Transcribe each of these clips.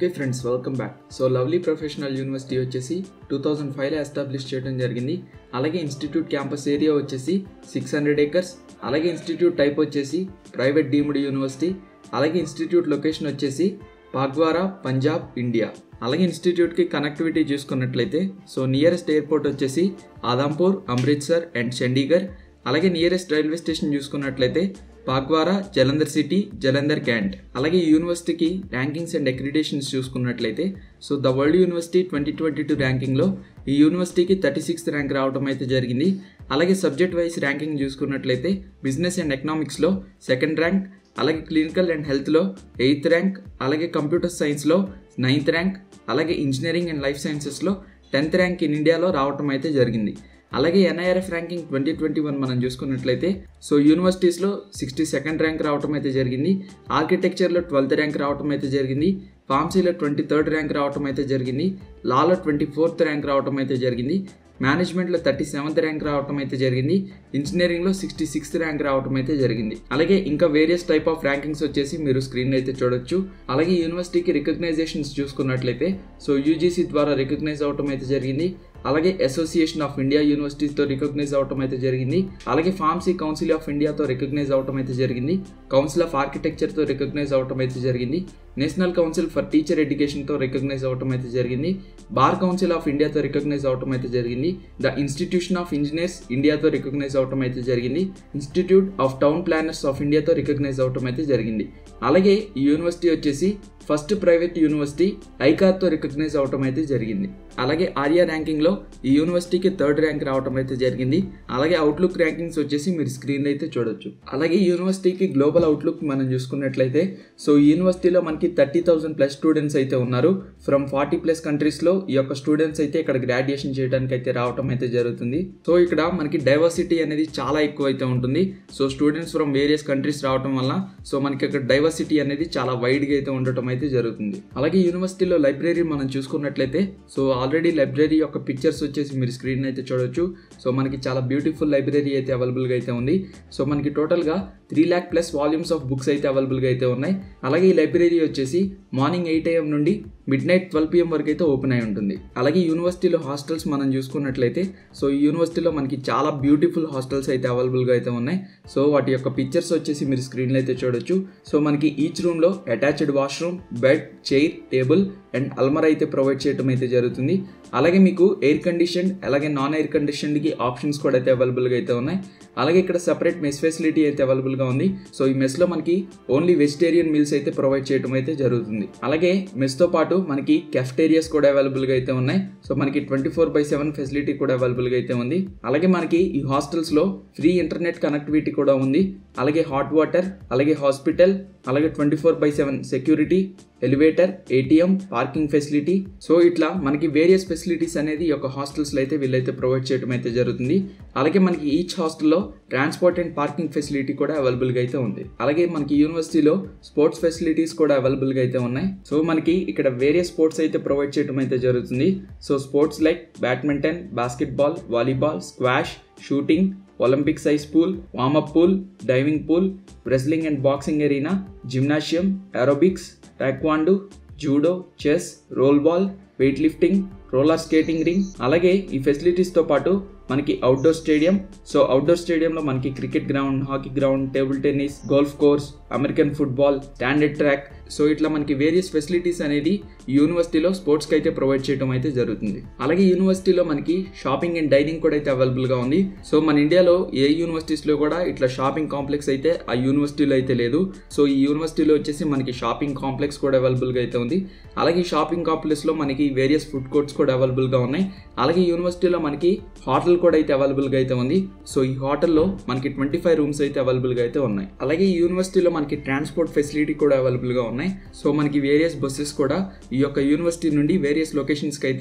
okay friends welcome back so lovely professional university వచ్చేసి two thousand ఫైవ్లో establish చేయడం జరిగింది అలాగే ఇన్స్టిట్యూట్ క్యాంపస్ ఏరియా వచ్చేసి సిక్స్ హండ్రెడ్ ఏకర్స్ అలాగే ఇన్స్టిట్యూట్ టైప్ వచ్చేసి ప్రైవేట్ డీమ్డ్ యూనివర్సిటీ అలాగే ఇన్స్టిట్యూట్ లొకేషన్ వచ్చేసి పాగ్వారా పంజాబ్ ఇండియా అలాగే ఇన్స్టిట్యూట్కి కనెక్టివిటీ చూసుకున్నట్లయితే సో నియరెస్ట్ ఎయిర్పోర్ట్ వచ్చేసి ఆదాంపూర్ అమృత్సర్ అండ్ చండీగఢ్ అలాగే నియరెస్ట్ రైల్వే స్టేషన్ చూసుకున్నట్లయితే పాగ్వారా జలంధర్ సిటీ జలంధర్ క్యాంట్ అలాగే ఈ యూనివర్సిటీకి ర్యాంకింగ్స్ అండ్ అక్రిడేషన్స్ చూసుకున్నట్లయితే so the world university twenty twenty two ర్యాంకింగ్లో ఈ యూనివర్సిటీకి థర్టీ సిక్స్త్ ర్యాంక్ రావడం అయితే జరిగింది అలాగే సబ్జెక్ట్ వైజ్ ర్యాంకింగ్ చూసుకున్నట్లయితే బిజినెస్ అండ్ ఎకనామిక్స్లో సెకండ్ ర్యాంక్ అలాగే క్లినికల్ అండ్ హెల్త్లో ఎయిత్ ర్యాంక్ అలాగే కంప్యూటర్ సైన్స్లో నైన్త్ ర్యాంక్ అలాగే ఇంజనీరింగ్ అండ్ లైఫ్ సైన్సెస్లో టెన్త్ ర్యాంక్ ఇన్ ఇండియాలో రావటం అయితే జరిగింది అలాగే NIRF ranking twenty twenty one మనం చూసుకున్నట్లయితే సో యూనివర్సిటీస్లో సిక్స్టీ సెకండ్ ర్యాంక్ రావడం అయితే జరిగింది ఆర్కిటెక్చర్లో ట్వెల్త్ ర్యాంక్ రావడం అయితే జరిగింది ఫార్మసీలో ట్వంటీ థర్డ్ ర్యాంక్ రావడం అయితే జరిగింది లాలో ట్వంటీ ఫోర్త్ ర్యాంక్ రావడం అయితే జరిగింది మేనేజ్మెంట్లో థర్టీ సెవెంత్ ర్యాంక్ రావడం అయితే జరిగింది ఇంజనీరింగ్లో సిక్స్టీ సిక్స్త్ ర్యాంక్ రావడం అయితే జరిగింది అలాగే ఇంకా వేరియస్ టైప్ ఆఫ్ ర్యాంకింగ్స్ వచ్చేసి మీరు స్క్రీన్ అయితే చూడొచ్చు అలాగే యూనివర్సిటీకి రికగ్నైజేషన్స్ చూసుకున్నట్లయితే సో యూజీసీ ద్వారా రికగ్నైజ్ అవడం అయితే జరిగింది అలాగే అసోసియేషన్ ఆఫ్ ఇండియా యూనివర్సిటీస్తో రికగ్నైజ్ అవడం అయితే జరిగింది అలాగే ఫార్మసీ కౌన్సిల్ ఆఫ్ ఇండియాతో రికగ్నైజ్ అవడం అయితే జరిగింది కౌన్సిల్ ఆఫ్ ఆర్కిటెక్చర్తో రికగ్నైజ్ అవడం అయితే జరిగింది నేషనల్ కౌన్సిల్ ఫర్ టీచర్ ఎడ్యుకేషన్తో రికగ్నైజ్ అవడం అయితే జరిగింది బార్ కౌన్సిల్ ఆఫ్ ఇండియాతో రికగ్నైజ్ అవడం అయితే జరిగింది ద ఇన్స్టిట్యూషన్ ఆఫ్ ఇంజనీర్స్ ఇండియాతో రికగ్నైజ్ అవడం అయితే జరిగింది institute of town planners of ఇండియాతో రికగ్నైజ్ అవడం అయితే జరిగింది అలాగే ఈ యూనివర్సిటీ వచ్చేసి ఫస్ట్ ప్రైవేట్ యూనివర్సిటీ ఐకార్తో రికగ్నైజ్ అవడం అయితే జరిగింది అలాగే ఆర్యా ర్యాంకింగ్లో ఈ యూనివర్సిటీకి థర్డ్ ర్యాంక్ రావడం అయితే జరిగింది అలాగే అవుట్లుక్ ర్యాంకింగ్స్ వచ్చేసి మీరు స్క్రీన్ అయితే చూడొచ్చు అలాగే ఈ యూనివర్సిటీకి గ్లోబల్ అవుట్లుక్ మనం చూసుకున్నట్లయితే సో ఈ యూనివర్సిటీలో మనకి థర్టీ థౌసండ్ ప్లస్ స్టూడెంట్స్ అయితే ఉన్నారు ఫ్రమ్ ఫార్టీ ప్లస్ కంట్రీస్లో ఈ యొక్క స్టూడెంట్స్ అయితే ఇక్కడ గ్రాడ్యుయేషన్ చేయడానికి అయితే రావడం అయితే జరుగుతుంది సో ఇక్కడ మనకి డైవర్సిటీ అనేది చాలా ఎక్కువ అయితే ఉంటుంది so students from various countries రావడం వల్ల సో మనకి ఇక్కడ డైవర్సిటీ అనేది చాలా వైడ్గా అయితే ఉండటం అయితే జరుగుతుంది అలాగే యూనివర్సిటీలో లైబ్రరీ మనం చూసుకున్నట్లయితే సో ఆల్రెడీ లైబ్రరీ యొక్క పిక్చర్స్ వచ్చేసి మీరు స్క్రీన్ అయితే చూడొచ్చు సో మనకి చాలా బ్యూటిఫుల్ లైబ్రరీ అయితే అవైలబుల్గా అయితే ఉంది సో మనకి టోటల్గా three lakh plus volumes of books అయితే అవైలబుల్గా అయితే ఉన్నాయి అలాగే ఈ లైబ్రరీ వచ్చేసి మార్నింగ్ ఎయిట్ ఏఎం నుండి మిడ్ నైట్ ట్వెల్వ్ పిఎం వరకు అయితే ఓపెన్ అయి ఉంటుంది అలాగే యూనివర్సిటీలో హాస్టల్స్ మనం చూసుకున్నట్లయితే సో ఈ యూనివర్సిటీలో మనకి చాలా బ్యూటిఫుల్ హాస్టల్స్ అయితే అవైలబుల్గా అయితే ఉన్నాయి సో వాటి యొక్క పిక్చర్స్ వచ్చేసి మీరు స్క్రీన్లో అయితే చూడొచ్చు సో మనకి ఈచ్ రూమ్లో attached washroom bed chair table and అల్మరా అయితే ప్రొవైడ్ చేయడం అయితే జరుగుతుంది అలాగే మీకు ఎయిర్ కండిషన్ అలాగే నాన్ ఎయిర్ కండిషన్కి ఆప్షన్స్ కూడా అయితే అవైలబుల్గా అయితే ఉన్నాయి అలాగే ఇక్కడ సపరేట్ మెస్ ఫెసిలిటీ అయితే అవైలబుల్గా ఉంది సో ఈ మెస్లో మనకి ఓన్లీ వెజిటేరియన్ మీల్స్ అయితే ప్రొవైడ్ చేయడం అయితే జరుగుతుంది అలాగే మెస్తో పాటు మనకి కెఫ్టేరియాస్ కూడా అవైలబుల్గా అయితే ఉన్నాయి సో మనకి twenty four by seven facility కూడా అవైలబుల్గా అయితే ఉంది అలాగే మనకి ఈ హాస్టల్స్లో ఫ్రీ ఇంటర్నెట్ కనెక్టివిటీ కూడా ఉంది అలాగే హాట్ వాటర్ అలాగే హాస్పిటల్ అలాగే twenty four by seven security elevator ATM parking facility so ఇట్లా మనకి వేరియస్ ఫెసిలిటీస్ అనేది ఈ యొక్క హాస్టల్స్లో అయితే వీళ్ళైతే ప్రొవైడ్ చేయడం అయితే జరుగుతుంది అలాగే మనకి ఈచ్ హాస్టల్లో ట్రాన్స్పోర్ట్ అండ్ పార్కింగ్ ఫెసిలిటీ కూడా అవైలబుల్గా అయితే ఉంది అలాగే మనకి యూనివర్సిటీలో స్పోర్ట్స్ ఫెసిలిటీస్ కూడా అవైలబుల్గా అయితే ఉన్నాయి సో మనకి ఇక్కడ వేరియస్ స్పోర్ట్స్ అయితే ప్రొవైడ్ చేయడం అయితే జరుగుతుంది so sports like badminton basketball volleyball squash shooting olympic size pool warm up pool diving pool wrestling and boxing arena gymnasium aerobics taekwondo judo chess roll ball weight lifting roller skating ring అలాగే ఈ ఫెసిలిటీస్తో పాటు మనకి outdoor stadium so outdoor స్టేడియంలో మనకి cricket ground hockey ground table tennis golf course American football standard track so ఇట్లా మనకి various facilities అనేది యూనివర్సిటీలో స్పోర్ట్స్కి అయితే ప్రొవైడ్ చేయడం అయితే జరుగుతుంది అలాగే యూనివర్సిటీలో మనకి షాపింగ్ అండ్ డైనింగ్ కూడా అయితే అవైలబుల్గా ఉంది సో మన ఇండియాలో ఏ యూనివర్సిటీస్లో కూడా ఇట్లా షాపింగ్ కాంప్లెక్స్ అయితే ఆ యూనివర్సిటీలో అయితే లేదు సో ఈ యూనివర్సిటీలో వచ్చేసి మనకి షాపింగ్ కాంప్లెక్స్ కూడా అవైలబుల్గా అయితే ఉంది అలాగే ఈ షాపింగ్ కాంప్లెక్స్లో మనకి వేరియస్ ఫుడ్ కోర్ట్స్ కూడా అవైలబుల్గా ఉన్నాయి అలాగే యూనివర్సిటీలో మనకి హోటల్ కూడా అయితే అవైలబుల్గా అయితే ఉంది సో ఈ హోటల్లో మనకి ట్వంటీ ఫైవ్ రూమ్స్ అయితే అవైలబుల్గా అయితే ఉన్నాయి అలాగే ఈ యూనివర్సిటీలో మనకి ట్రాన్స్పోర్ట్ ఫెసిలిటీ కూడా అవైలబుల్గా ఉన్నాయి సో మనకి వేరియస్ బస్సెస్ కూడా ఈ యొక్క యూనివర్సిటీ నుండి వేరియస్ లొకేషన్స్కి అయితే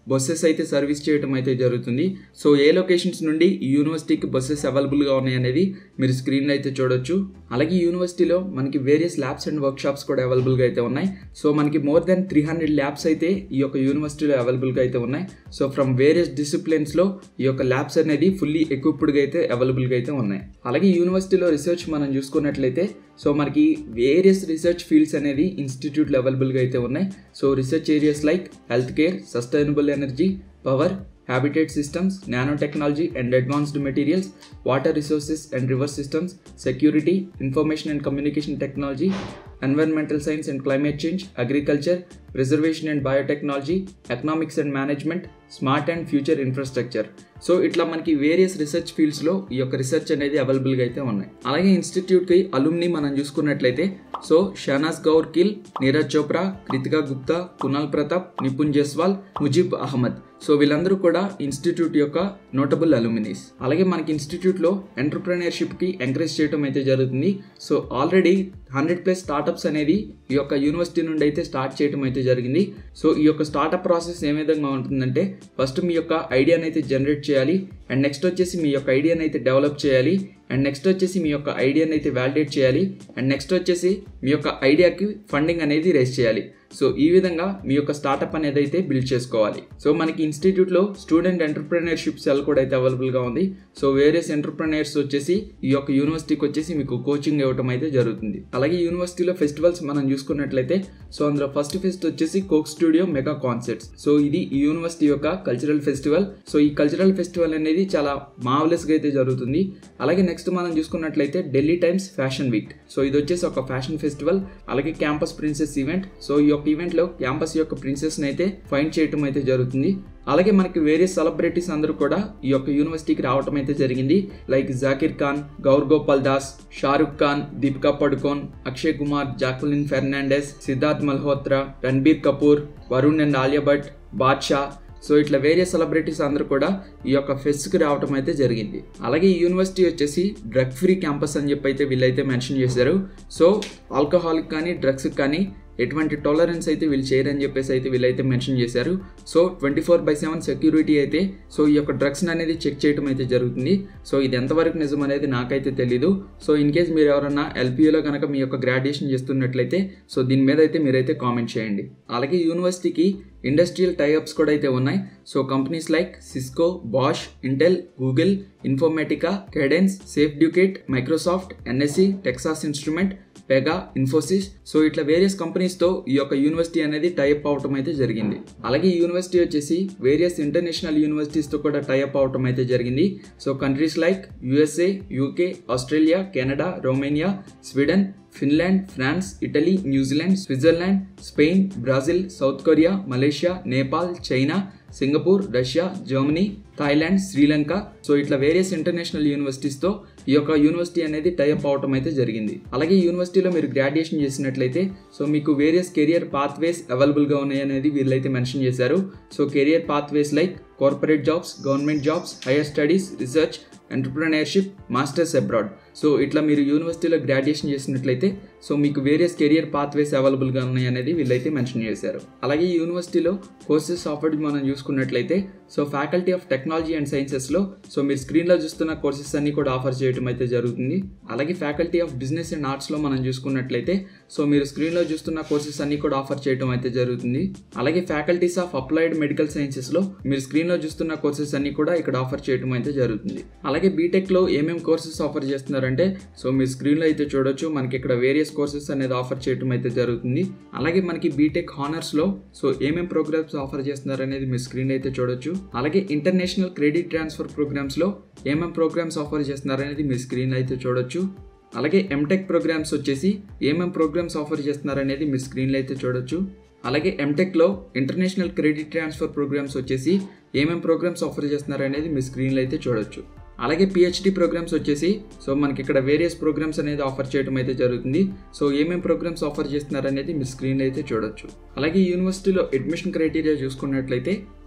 బస్సెస్ అయితే సర్వీస్ చేయడం అయితే జరుగుతుంది సో ఏ లొకేషన్స్ నుండి ఈ యూనివర్సిటీకి బస్సెస్ అవైలబుల్గా ఉన్నాయి అనేది మీరు స్క్రీన్లో అయితే చూడొచ్చు అలాగే ఈ యూనివర్సిటీలో మనకి various labs and workshops కూడా అవైలబుల్గా అయితే ఉన్నాయి సో మనకి more than three hundred labs అయితే ఈ యొక్క యూనివర్సిటీలో అవైలబుల్గా అయితే ఉన్నాయి సో ఫ్రమ్ వేరియస్ డిసిప్లిన్స్లో ఈ యొక్క ల్యాబ్స్ అనేది ఫుల్లీ ఎక్విప్డ్గా అయితే అవైలబుల్గా అయితే ఉన్నాయి అలాగే యూనివర్సిటీలో రీసెర్చ్ మనం చూసుకున్నట్లయితే సో మనకి వేరియస్ రీసెర్చ్ ఫీల్డ్స్ అనేది ఇన్స్టిట్యూట్లో అవైలబుల్గా అయితే ఉన్నాయి so research areas like health care sustainable energy power habitat systems, nanotechnology and advanced materials, water resources and river systems, security, information and communication technology, environmental science and climate change, agriculture, preservation and biotechnology, economics and management, smart and future infrastructure so ఇట్లా మనకి various research ఫీల్డ్స్లో ఈ యొక్క research అనేది అవైలబుల్గా అయితే ఉన్నాయి అలాగే ఇన్స్టిట్యూట్కి అలుమ్ని మనం చూసుకున్నట్లయితే సో షానాజ్ గౌర్ కిల్ నీరజ్ చోప్రా కృతికా గుప్తా కునాల్ ప్రతాప్ నిపుణ్ జస్వాల్ ముజీబ్ అహ్మద్ సో వీళ్ళందరూ కూడా ఇన్స్టిట్యూట్ యొక్క నోటబుల్ అలుమినీస్ అలాగే మనకి ఇన్స్టిట్యూట్లో ఎంటర్ప్రినర్షిప్కి ఎంకరేజ్ చేయడం అయితే జరుగుతుంది so already hundred plus startups అనేది ఈ యొక్క యూనివర్సిటీ నుండి అయితే స్టార్ట్ చేయడం అయితే జరిగింది సో ఈ యొక్క స్టార్టప్ ప్రాసెస్ ఏ విధంగా ఉంటుందంటే ఫస్ట్ మీ యొక్క ఐడియాని అయితే జనరేట్ చేయాలి అండ్ నెక్స్ట్ వచ్చేసి మీ యొక్క ఐడియాని అయితే డెవలప్ చేయాలి అండ్ నెక్స్ట్ వచ్చేసి మీ యొక్క ఐడియాని అయితే వ్యాలిడేట్ చేయాలి అండ్ నెక్స్ట్ వచ్చేసి మీ యొక్క ఐడియాకి ఫండింగ్ అనేది రేస్ చేయాలి సో ఈ విధంగా మీ యొక్క స్టార్టప్ అనేది అయితే బిల్డ్ చేసుకోవాలి సో మనకి ఇన్స్టిట్యూట్లో స్టూడెంట్ ఎంటర్ప్రినర్షిప్ సెల్ కూడా అయితే అవైలబుల్గా ఉంది సో వేరియస్ ఎంటర్ప్రినర్స్ వచ్చేసి ఈ యొక్క యూనివర్సిటీకి వచ్చేసి మీకు కోచింగ్ ఇవ్వడం అయితే జరుగుతుంది అలాగే యూనివర్సిటీలో ఫెస్టివల్స్ మనం చూసుకున్నట్లయితే సో అందులో ఫస్ట్ ఫెస్ట్ వచ్చేసి coke studio mega concerts so ఇది ఈ యూనివర్సిటీ యొక్క కల్చరల్ ఫెస్టివల్ సో ఈ కల్చరల్ ఫెస్టివల్ అనేది చాలా మావలెస్గా అయితే జరుగుతుంది అలాగే నెక్స్ట్ మనం చూసుకున్నట్లయితే Delhi times fashion week so ఇది వచ్చేసి ఒక ఫ్యాషన్ ఫెస్టివల్ అలాగే క్యాంపస్ ప్రిన్సెస్ ఈవెంట్ సో ఈ యొక్క ఈవెంట్లో క్యాంపస్ యొక్క ప్రిన్సెస్ని అయితే ఫైండ్ చేయటం అయితే జరుగుతుంది అలాగే మనకి వేరే సెలబ్రిటీస్ అందరూ కూడా ఈ యొక్క యూనివర్సిటీకి రావటం అయితే జరిగింది like Zakir Khan Gaur Gopal Das Shahrukh Khan Deepika Padukone Akshay Kumar Jacqueline Fernandez Sidharth Malhotra Ranbir Kapoor Varun and Alia Bhatt Badshah so ఇట్లా వేరే సెలబ్రిటీస్ అందరూ కూడా ఈ యొక్క ఫెస్ట్కి రావడం అయితే జరిగింది అలాగే ఈ యూనివర్సిటీ వచ్చేసి డ్రగ్ ఫ్రీ క్యాంపస్ అని చెప్పి అయితే వీళ్ళైతే మెన్షన్ చేశారు సో ఆల్కహాల్కి కానీ డ్రగ్స్కి కానీ ఎటువంటి టాలరెన్స్ అయితే వీళ్ళు చేయరని చెప్పేసి అయితే వీళ్ళైతే మెన్షన్ చేశారు so twenty four by seven security అయితే సో ఈ యొక్క డ్రగ్స్ అనేది చెక్ చేయడం అయితే జరుగుతుంది సో ఇది ఎంతవరకు నిజం అనేది నాకైతే తెలీదు సో ఇన్ కేస్ మీరు ఎవరన్నా ఎల్పియూలో కనుక మీ యొక్క గ్రాడ్యుయేషన్ చేస్తున్నట్లయితే సో దీని మీద అయితే మీరైతే కామెంట్ చేయండి అలాగే యూనివర్సిటీకి ఇండస్ట్రియల్ టైఅప్స్ కూడా అయితే ఉన్నాయి so companies like Cisco Bosch Intel Google Informatica Cadence Safeducate Microsoft NSC Texas instrument Pega Infosys so ఇట్లా వేరియస్ కంపెనీస్తో ఈ యొక్క యూనివర్సిటీ అనేది టైఅప్ అవటం అయితే జరిగింది అలాగే ఈ యూనివర్సిటీ వచ్చేసి వేరియస్ ఇంటర్నేషనల్ యూనివర్సిటీస్తో కూడా టైఅప్ అవటం అయితే జరిగింది so countries like USA UK Australia Canada Romania Sweden Finland France Italy New Zealand Switzerland Spain Brazil South Korea Malaysia Nepal China Singapore Russia Germany Thailand Sri Lanka so ఇట్లా వేరియస్ ఇంటర్నేషనల్ యూనివర్సిటీస్తో ఈ యొక్క university అనేది tie up అవటం అయితే జరిగింది అలాగే యూనివర్సిటీలో మీరు గ్రాడ్యుయేషన్ చేసినట్లయితే సో మీకు వేరియస్ కెరియర్ పాత్వేస్ అవైలబుల్గా ఉన్నాయి అనేది వీళ్ళైతే మెన్షన్ చేశారు so career pathways like corporate jobs government jobs higher studies research entrepreneurship masters abroad so ఇట్లా మీరు యూనివర్సిటీలో గ్రాడ్యుయేషన్ చేసినట్లయితే సో మీకు వేరియస్ కెరియర్ పాత్వేస్ అవైలబుల్గా ఉన్నాయి అనేది వీళ్ళైతే మెన్షన్ చేశారు అలాగే ఈ యూనివర్సిటీలో కోర్సెస్ ఆఫర్డ్ మనం చూసుకున్నట్లయితే so faculty of technology and సైన్సెస్లో సో మీరు స్క్రీన్లో చూస్తున్న కోర్సెస్ అన్ని కూడా ఆఫర్ చేయడం అయితే జరుగుతుంది అలాగే ఫ్యాకల్టీ ఆఫ్ బిజినెస్ అండ్ ఆర్ట్స్లో మనం చూసుకున్నట్లయితే సో మీరు స్క్రీన్లో చూస్తున్న కోర్సెస్ అన్ని కూడా ఆఫర్ చేయడం అయితే జరుగుతుంది అలాగే ఫ్యాకల్టీస్ ఆఫ్ అప్లైడ్ మెడికల్ సైన్సెస్లో మీరు స్క్రీన్లో చూస్తున్న కోర్సెస్ అన్ని కూడా ఇక్కడ ఆఫర్ చేయడం అయితే జరుగుతుంది అలాగే బీటెక్లో ఏమేమి కోర్సెస్ ఆఫర్ చేస్తున్నారంటే సో మీరు స్క్రీన్లో అయితే చూడొచ్చు మనకి ఇక్కడ వేరియస్ కోర్సెస్ అనేది ఆఫర్ చేయడం అయితే జరుగుతుంది అలాగే మనకి బీటెక్ హానర్స్లో సో ఏమేమి ప్రోగ్రామ్స్ ఆఫర్ చేస్తున్నారు అనేది మీ స్క్రీన్ అయితే చూడొచ్చు అలాగే ఇంటర్నేషనల్ క్రెడిట్ ట్రాన్స్ఫర్ ప్రోగ్రామ్స్లో ఏమేమి ప్రోగ్రామ్స్ ఆఫర్ చేస్తున్నారు అనేది మీ స్క్రీన్ అయితే చూడొచ్చు అలాగే ఎంటెక్ ప్రోగ్రామ్స్ వచ్చేసి ఏమేమి ప్రోగ్రామ్స్ ఆఫర్ చేస్తున్నారు అనేది మీ స్క్రీన్లో అయితే చూడొచ్చు అలాగే ఎంటెక్లో ఇంటర్నేషనల్ క్రెడిట్ ట్రాన్స్ఫర్ ప్రోగ్రామ్స్ వచ్చేసి ఏమేమి ప్రోగ్రామ్స్ ఆఫర్ చేస్తున్నారు అనేది మీ స్క్రీన్లో అయితే చూడొచ్చు అలాగే పిహెచ్డి ప్రోగ్రామ్స్ వచ్చేసి సో మనకి ఇక్కడ వేరియస్ ప్రోగ్రామ్స్ అనేది ఆఫర్ చేయడం అయితే జరుగుతుంది సో ఏమేమి ప్రోగ్రామ్స్ ఆఫర్ చేస్తున్నారు అనేది మీ స్క్రీన్ అయితే చూడొచ్చు అలాగే యూనివర్సిటీలో అడ్మిషన్ క్రైటీరియా చూసుకున్నట్లయితే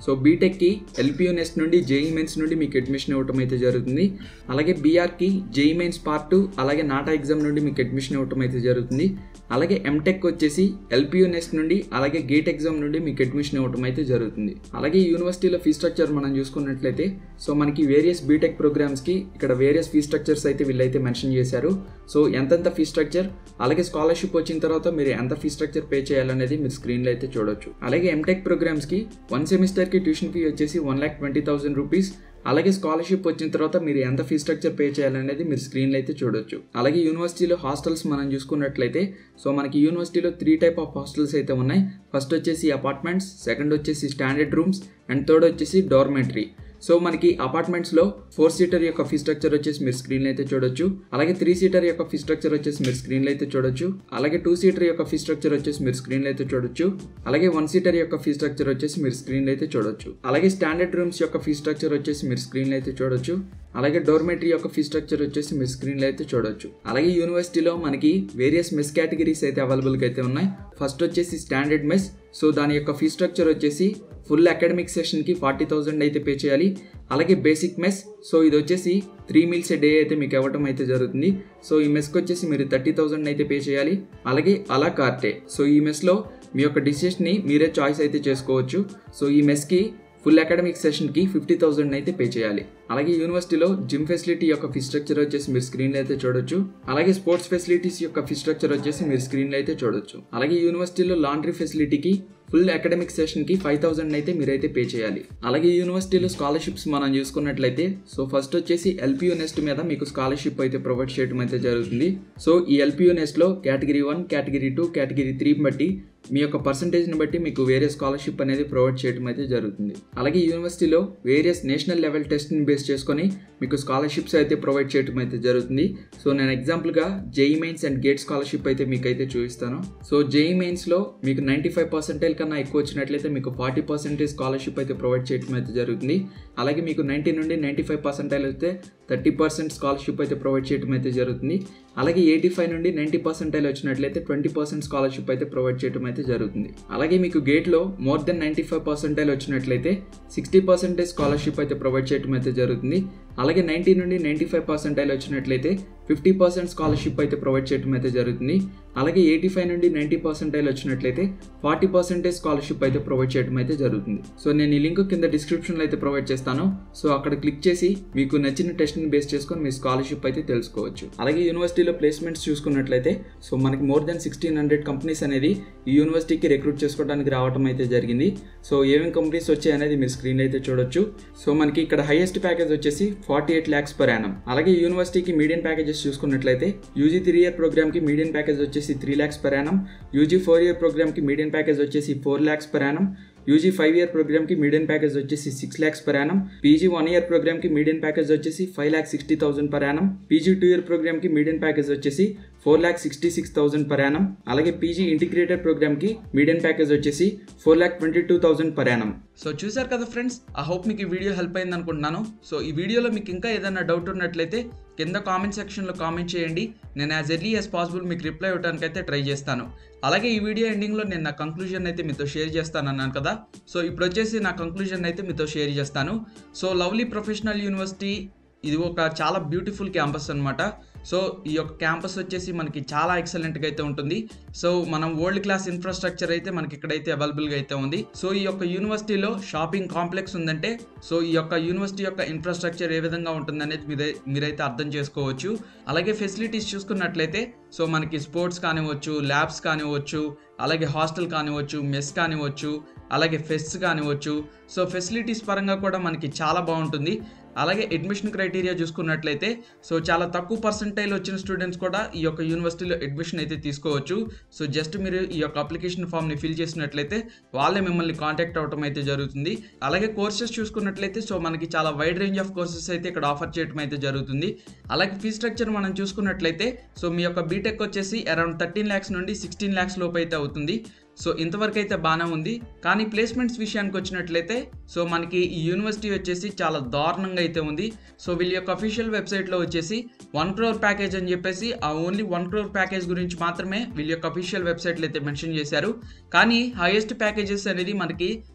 సో బీటెక్కి ఎల్పియూ నెస్ట్ నుండి జేఈ మెయిన్స్ నుండి మీకు అడ్మిషన్ ఇవ్వటం అయితే జరుగుతుంది అలాగే బీఆర్కి జేఈ మెయిన్స్ పార్ట్ టూ అలాగే నాటా ఎగ్జామ్ నుండి మీకు అడ్మిషన్ ఇవ్వటం అయితే జరుగుతుంది అలాగే ఎంటెక్ వచ్చేసి ఎల్పియూ నెస్ట్ నుండి అలాగే గేట్ ఎగ్జామ్ నుండి మీకు అడ్మిషన్ ఇవ్వటం అయితే జరుగుతుంది అలాగే యూనివర్సిటీలో ఫీ స్ట్రక్చర్ మనం చూసుకున్నట్లయితే సో మనకి వేరియస్ బీటెక్ ప్రోగ్రామ్స్కి ఇక్కడ వేరియస్ ఫీ స్ట్రక్చర్స్ అయితే వీళ్ళైతే మెన్షన్ చేశారు సో ఎంతెంత ఫీ స్ట్రక్చర్ అలాగే స్కాలర్షిప్ వచ్చిన తర్వాత మీరు ఎంత ఫీ స్ట్రక్చర్ పే చేయాలనేది మీరు స్క్రీన్లో అయితే చూడొచ్చు అలాగే ఎంటెక్ ప్రోగ్రామ్స్కి వన్ సెమిస్టర్కి ట్యూషన్ ఫీ వచ్చేసి one lakh twenty thousand rupees అలాగే స్కాలర్షిప్ వచ్చిన తర్వాత మీరు ఎంత ఫీ స్ట్రక్చర్ పే చేయాలనేది మీరు స్క్రీన్లో అయితే చూడొచ్చు అలాగే యూనివర్సిటీలో హాస్టల్స్ మనం చూసుకున్నట్లయితే సో మనకి యూనివర్సిటీలో త్రీ టైప్ ఆఫ్ హాస్టల్స్ అయితే ఉన్నాయి ఫస్ట్ వచ్చేసి అపార్ట్మెంట్స్ సెకండ్ వచ్చేసి స్టాండర్డ్ రూమ్స్ అండ్ థర్డ్ వచ్చేసి డార్మెంటరీ సో మనకి అపార్ట్మెంట్స్లో ఫోర్ సీటర్ యొక్క ఫీ స్ట్రక్చర్ వచ్చేసి మీరు స్క్రీన్లో అయితే చూడొచ్చు అలాగే త్రీ సీటర్ యొక్క ఫీ స్ట్రక్చర్ వచ్చేసి మీరు స్క్రీన్లో అయితే చూడొచ్చు అలాగే టూ సీటర్ యొక్క ఫీ స్ట్రక్చర్ వచ్చేసి మీరు స్క్రీన్లో అయితే చూడొచ్చు అలాగే వన్ సీటర్ యొక్క ఫీ స్ట్రక్చర్ వచ్చేసి మీరు స్క్రీన్లో అయితే చూడొచ్చు అలాగే స్టాండర్డ్ రూమ్స్ యొక్క ఫీ స్ట్రక్చర్ వచ్చేసి మీరు స్క్రీన్లో అయితే చూడొచ్చు అలాగే డోర్మెటరీ యొక్క ఫీ స్ట్రక్చర్ వచ్చేసి మీరు స్క్రీన్లో అయితే చూడొచ్చు అలాగే యూనివర్సిటీలో మనకి వేరియస్ మెస్ కేటగిరీస్ అయితే అవైలబుల్గా అయితే ఉన్నాయి ఫస్ట్ వచ్చేసి స్టాండర్డ్ మెస్ సో దాని యొక్క ఫీ స్ట్రక్చర్ వచ్చేసి ఫుల్ అకాడమిక్ సెషన్కి ఫార్టీ థౌజండ్ అయితే పే చేయాలి అలాగే బేసిక్ మెస్ సో ఇది వచ్చేసి త్రీ మీల్స్ ఏ డే అయితే మీకు ఇవ్వటం అయితే జరుగుతుంది సో ఈ మెస్కి వచ్చేసి మీరు థర్టీ థౌజండ్ అయితే పే చేయాలి అలాగే అలా కార్టే సో ఈ మెస్లో మీ యొక్క డిసిషన్ని మీరే చాయిస్ అయితే చేసుకోవచ్చు సో ఈ మెస్కి ఫుల్ అకాడమిక్ సెషన్కి ఫిఫ్టీ థౌసండ్ అయితే పే చేయాలి అలాగే యూనివర్సిటీలో జిమ్ ఫెసిలిటీ యొక్క ఫీ స్ట్రక్చర్ వచ్చేసి మీరు స్క్రీన్లో అయితే చూడొచ్చు అలాగే స్పోర్ట్స్ ఫెసిలిటీస్ యొక్క ఫీ స్ట్రక్చర్ వచ్చేసి మీరు స్క్రీన్లో అయితే చూడొచ్చు అలాగే యూనివర్సిటీలో లాండ్రీ ఫెసిలిటీకి ఫుల్ అకాడమిక్ సెషన్కి ఫైవ్ థౌసండ్ అయితే మీరైతే పే చేయాలి అలాగే యూనివర్సిటీలో స్కాలర్షిప్స్ మనం చూసుకున్నట్లయితే సో ఫస్ట్ వచ్చేసి ఎల్పియూ నెస్ట్ మీద మీకు స్కాలర్షిప్ అయితే ప్రొవైడ్ చేయడం అయితే జరుగుతుంది సో ఈ ఎల్పియూ నెస్ట్లో category one category two category three బట్టి మీ యొక్క పర్సంటేజ్ని బట్టి మీకు వేరే స్కాలర్షిప్ అనేది ప్రొవైడ్ చేయడం అయితే జరుగుతుంది అలాగే యూనివర్సిటీలో వేరియస్ నేషనల్ లెవెల్ టెస్ట్ని బేస్ చేసుకొని మీకు స్కాలర్షిప్స్ అయితే ప్రొవైడ్ చేయడం అయితే జరుగుతుంది సో నేను ఎగ్జాంపుల్గా JEE mains and GATE scholarship అయితే మీకు అయితే చూపిస్తాను సో జేఈ మెయిన్స్లో మీకు నైంటీ ఫైవ్ పర్సెంటేజ్ కన్నా ఎక్కువ వచ్చినట్లయితే మీకు ఫార్టీ పర్సెంటేజ్ స్కాలర్షిప్ అయితే ప్రొవైడ్ చేయడం అయితే జరుగుతుంది అలాగే మీకు నైంటీ నుండి నైంటీ ఫైవ్ పర్సెంటేజ్ అయితే థర్టీ పర్సెంట్ స్కాలర్షిప్ అయితే ప్రొవైడ్ చేయడం అయితే జరుగుతుంది అలాగే ఎయిటీ ఫైవ్ నుండి నైంటీ పర్సెంటేజ్ వచ్చినట్లయితే ట్వంటీ పర్సెంట్ స్కాలర్షిప్ అయితే ప్రొవైడ్ చేయడం అయితే జరుగుతుంది అలాగే మీకు గేట్లో more than ninety five percentage వచ్చినట్లయితే సిక్స్టీ పర్సెంటేజ్ స్కాలర్షిప్ అయితే ప్రొవైడ్ చేయడం అయితే జరుగుతుంది అలాగే నైంటీ నుండి నైంటీ ఫైవ్ పర్సెంటేజ్ వచ్చినట్లయితే ఫిఫ్టీ పర్సెంట్ స్కాలర్షిప్ అయితే ప్రొవైడ్ చేయడం అయితే జరుగుతుంది అలాగే ఎయిటీ ఫైవ్ నుండి నైంటీ పర్సెంటేజ్ వచ్చినట్లయితే ఫార్టీ పర్సెంటేజ్ స్కాలర్షిప్ అయితే ప్రొవైడ్ చేయడం అయితే జరుగుతుంది సో నేను ఈ లింక్ కింద డిస్క్రిప్షన్లో అయితే ప్రొవైడ్ చేస్తాను సో అక్కడ క్లిక్ చేసి మీకు నచ్చిన టెస్ట్ని బేస్ చేసుకొని మీ స్కాలర్షిప్ అయితే తెలుసుకోవచ్చు అలాగే యూనివర్సిటీలో ప్లేస్మెంట్స్ చూసుకున్నట్లయితే సో మనకి more than sixteen hundred companies అనేది ఈ యూనివర్సిటీకి రిక్రూట్ చేసుకోవడానికి రావడం అయితే జరిగింది సో ఏమేమి కంపెనీస్ వచ్చాయి అనేది మీరు స్క్రీన్ అయితే చూడొచ్చు సో మనకి ఇక్కడ హైయెస్ట్ ప్యాకేజ్ వచ్చేసి forty eight lakhs per annum అలాగే యూనివర్సిటీకి మీడియం ప్యాకేజెస్ చూసుకున్నట్లయితే యూజీ త్రీ ఇయర్ ప్రోగ్రామ్కి మీడియం ప్యాకేజ్ వచ్చేసి three lakhs per annum UG four year ప్రోగ్రామ్కి మీడియం ప్యాకేజ్ వచ్చేసి four lakhs per annum UG five year ప్రోగ్రామ్కి మీడియం ప్యాకేజ్ వచ్చేసి six lakhs per annum PG one year ప్రోగ్రామ్కి మీడియం ప్యాకేజ్ వచ్చేసి five lakh sixty thousand per annum PG two year ప్రోగ్రామ్కి medium package వచ్చేసి four lakh sixty six thousand per annum అలాగే PG integrated ప్రోగ్రామ్కి medium package వచ్చేసి four lakh twenty two thousand per annum so చూసారు కదా friends I hope మీకు ఈ వీడియో హెల్ప్ అయింది అనుకుంటున్నాను సో ఈ వీడియోలో మీకు ఇంకా ఏదైనా డౌట్ ఉన్నట్లయితే కింద కామెంట్ సెక్షన్లో కామెంట్ చేయండి నేను యాజ్ ఎర్లీ యాజ్ పాసిబుల్ మీకు రిప్లై ఇవ్వడానికి అయితే ట్రై చేస్తాను అలాగే ఈ వీడియో ఎండింగ్లో నేను నా కంక్లూజన్ అయితే మీతో షేర్ చేస్తాను అన్నాను కదా సో ఇప్పుడు వచ్చేసి నా కంక్లూజన్ అయితే మీతో షేర్ చేస్తాను సో లవ్లీ ప్రొఫెషనల్ యూనివర్సిటీ ఇది ఒక చాలా బ్యూటిఫుల్ క్యాంపస్ అనమాట సో ఈ యొక్క క్యాంపస్ వచ్చేసి మనకి చాలా ఎక్సలెంట్గా అయితే ఉంటుంది సో మనం వరల్డ్ క్లాస్ ఇన్ఫ్రాస్ట్రక్చర్ అయితే మనకి ఇక్కడైతే అవైలబుల్గా అయితే ఉంది సో ఈ యొక్క యూనివర్సిటీలో షాపింగ్ కాంప్లెక్స్ ఉందంటే సో ఈ యొక్క యూనివర్సిటీ యొక్క ఇన్ఫ్రాస్ట్రక్చర్ ఏ విధంగా ఉంటుందనేది మీరే మీరైతే అర్థం చేసుకోవచ్చు అలాగే ఫెసిలిటీస్ చూసుకున్నట్లయితే సో మనకి స్పోర్ట్స్ కానివ్వచ్చు ల్యాబ్స్ కానివ్వచ్చు అలాగే హాస్టల్ కానివ్వచ్చు మెస్ కానివ్వచ్చు అలాగే ఫెస్ట్ కానివ్వచ్చు సో ఫెసిలిటీస్ పరంగా కూడా మనకి చాలా బాగుంటుంది అలాగే అడ్మిషన్ క్రైటీరియా చూసుకున్నట్లయితే సో చాలా తక్కువ పర్సంటైల్ వచ్చిన స్టూడెంట్స్ కూడా ఈ యొక్క యూనివర్సిటీలో అడ్మిషన్ అయితే తీసుకోవచ్చు సో జస్ట్ మీరు ఈ యొక్క అప్లికేషన్ ఫామ్ని ఫిల్ చేసినట్లయితే వాళ్ళే మిమ్మల్ని కాంటాక్ట్ అవ్వడం అయితే జరుగుతుంది అలాగే కోర్సెస్ చూసుకున్నట్లయితే సో మనకి చాలా వైడ్ రేంజ్ ఆఫ్ కోర్సెస్ అయితే ఇక్కడ ఆఫర్ చేయడం అయితే జరుగుతుంది అలాగే ఫీ స్ట్రక్చర్ మనం చూసుకున్నట్లయితే సో మీ యొక్క బీటెక్ వచ్చేసి అరౌండ్ థర్టీన్ ల్యాక్స్ నుండి సిక్స్టీన్ ల్యాక్స్ లోపు అయితే అవుతుంది సో ఇంతవరకు అయితే బాగానే ఉంది కానీ ప్లేస్మెంట్స్ విషయానికి వచ్చినట్లయితే సో మనకి ఈ యూనివర్సిటీ వచ్చేసి చాలా దారుణంగా అయితే ఉంది సో వీళ్ళ యొక్క అఫీషియల్ వెబ్సైట్లో వచ్చేసి వన్ క్రోర్ ప్యాకేజ్ అని చెప్పేసి ఆ ఓన్లీ వన్ క్రోర్ ప్యాకేజ్ గురించి మాత్రమే వీళ్ళ యొక్క అఫీషియల్ వెబ్సైట్లో అయితే మెన్షన్ చేశారు కానీ హైయెస్ట్ ప్యాకేజెస్ అనేది మనకి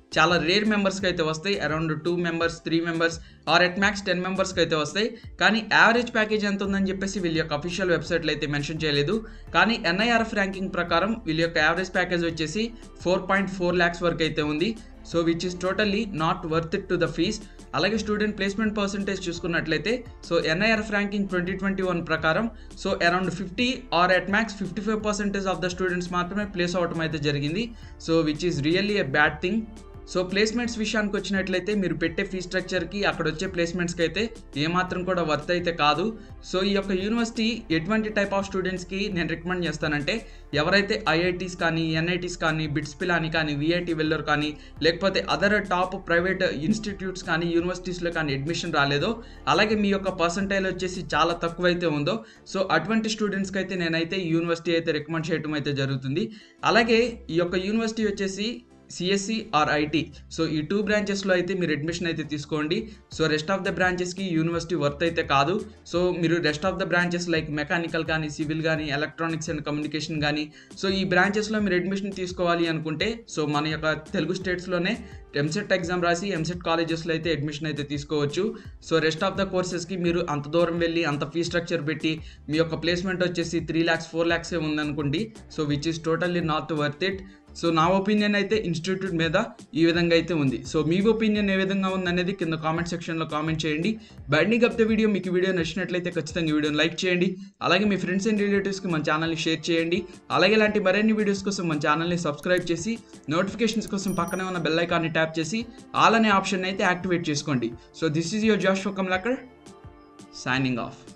చాలా రేర్ మెంబర్స్కి అయితే వస్తాయి around two members three members or at max ten మెంబర్స్కి అయితే వస్తాయి కానీ యావరేజ్ ప్యాకేజ్ ఎంత ఉందని చెప్పేసి వీళ్ళ యొక్క అఫీషియల్ వెబ్సైట్లో అయితే మెన్షన్ చేయలేదు కానీ ఎన్ఐఆర్ఎఫ్ ర్యాంకింగ్ ప్రకారం వీళ్ళ యొక్క యావరేజ్ ప్యాకేజ్ వచ్చేసి ఫోర్ పాయింట్ ఫోర్ ల్యాక్స్ వరకు అయితే ఉంది so which is totally not worth it to the fees అలాగే స్టూడెంట్ ప్లేస్మెంట్ పర్సంటేజ్ చూసుకున్నట్లయితే so NIRF ranking twenty twenty one ప్రకారం so around fifty or at max fifty five percentage of the students మాత్రమే place అవటం అయితే జరిగింది so which is really a bad thing so placements విషయానికి వచ్చినట్లయితే మీరు పెట్టే ఫీ స్ట్రక్చర్కి అక్కడ వచ్చే ప్లేస్మెంట్స్కి అయితే ఏమాత్రం కూడా వర్త్ అయితే కాదు సో ఈ యొక్క యూనివర్సిటీ ఎటువంటి టైప్ ఆఫ్ స్టూడెంట్స్కి నేను రికమెండ్ చేస్తానంటే ఎవరైతే ఐఐటీస్ కానీ ఎన్ఐటీస్ కానీ బిట్స్ పిలాని కానీ విఐటి వెల్లర్ కానీ లేకపోతే అదర్ టాప్ ప్రైవేట్ ఇన్స్టిట్యూట్స్ కానీ యూనివర్సిటీస్లో కానీ అడ్మిషన్ రాలేదో అలాగే మీ యొక్క పర్సంటైల్ వచ్చేసి చాలా తక్కువ అయితే ఉందో సో అటువంటి స్టూడెంట్స్కి అయితే నేనైతే ఈ యూనివర్సిటీ అయితే రికమెండ్ చేయడం అయితే జరుగుతుంది అలాగే ఈ యొక్క యూనివర్సిటీ వచ్చేసి సిఎస్సి ఆర్ ఐటీ సో ఈ టూ బ్రాంచెస్లో అయితే మీరు అడ్మిషన్ అయితే తీసుకోండి సో రెస్ట్ ఆఫ్ ద బ్రాంచెస్కి యూనివర్సిటీ వర్త్ అయితే కాదు సో మీరు rest of the branches like mechanical కానీ సివిల్ కానీ ఎలక్ట్రానిక్స్ అండ్ కమ్యూనికేషన్ కానీ సో ఈ బ్రాంచెస్లో మీరు అడ్మిషన్ తీసుకోవాలి అనుకుంటే సో మన యొక్క తెలుగు స్టేట్స్లోనే ఎంసెట్ ఎగ్జామ్ రాసి ఎంసెట్ కాలేజెస్లో అయితే అడ్మిషన్ అయితే తీసుకోవచ్చు సో రెస్ట్ ఆఫ్ ద కోర్సెస్కి మీరు అంత దూరం వెళ్ళి అంత ఫీ స్ట్రక్చర్ పెట్టి మీ యొక్క ప్లేస్మెంట్ వచ్చేసి త్రీ ల్యాక్స్ ఫోర్ ల్యాక్సే ఉందనుకోండి so which is totally not worth it so నా ఒపీనియన్ అయితే ఇన్స్టిట్యూట్ మీద ఈ విధంగా అయితే ఉంది సో మీ ఒపీనియన్ ఏ విధంగా ఉందనేది కింద కామెంట్ సెక్షన్లో కామెంట్ చేయండి బైండింగ్ అప్ ద వీడియో మీకు వీడియో నచ్చినట్లయితే ఖచ్చితంగా ఈ వీడియోని లైక్ చేయండి అలాగే మీ ఫ్రెండ్స్ అండ్ రిలేటివ్స్కి మన ఛానల్ని షేర్ చేయండి అలాగే ఇలాంటి మరిన్ని వీడియోస్ కోసం మన ఛానల్ని సబ్స్క్రైబ్ చేసి నోటిఫికేషన్స్ కోసం పక్కనే ఉన్న బెల్ ఐకాన్ని ట్యాప్ చేసి ఆల్ అనే ఆప్షన్ అయితే యాక్టివేట్ చేసుకోండి so this is your Jash Kamlakar signing of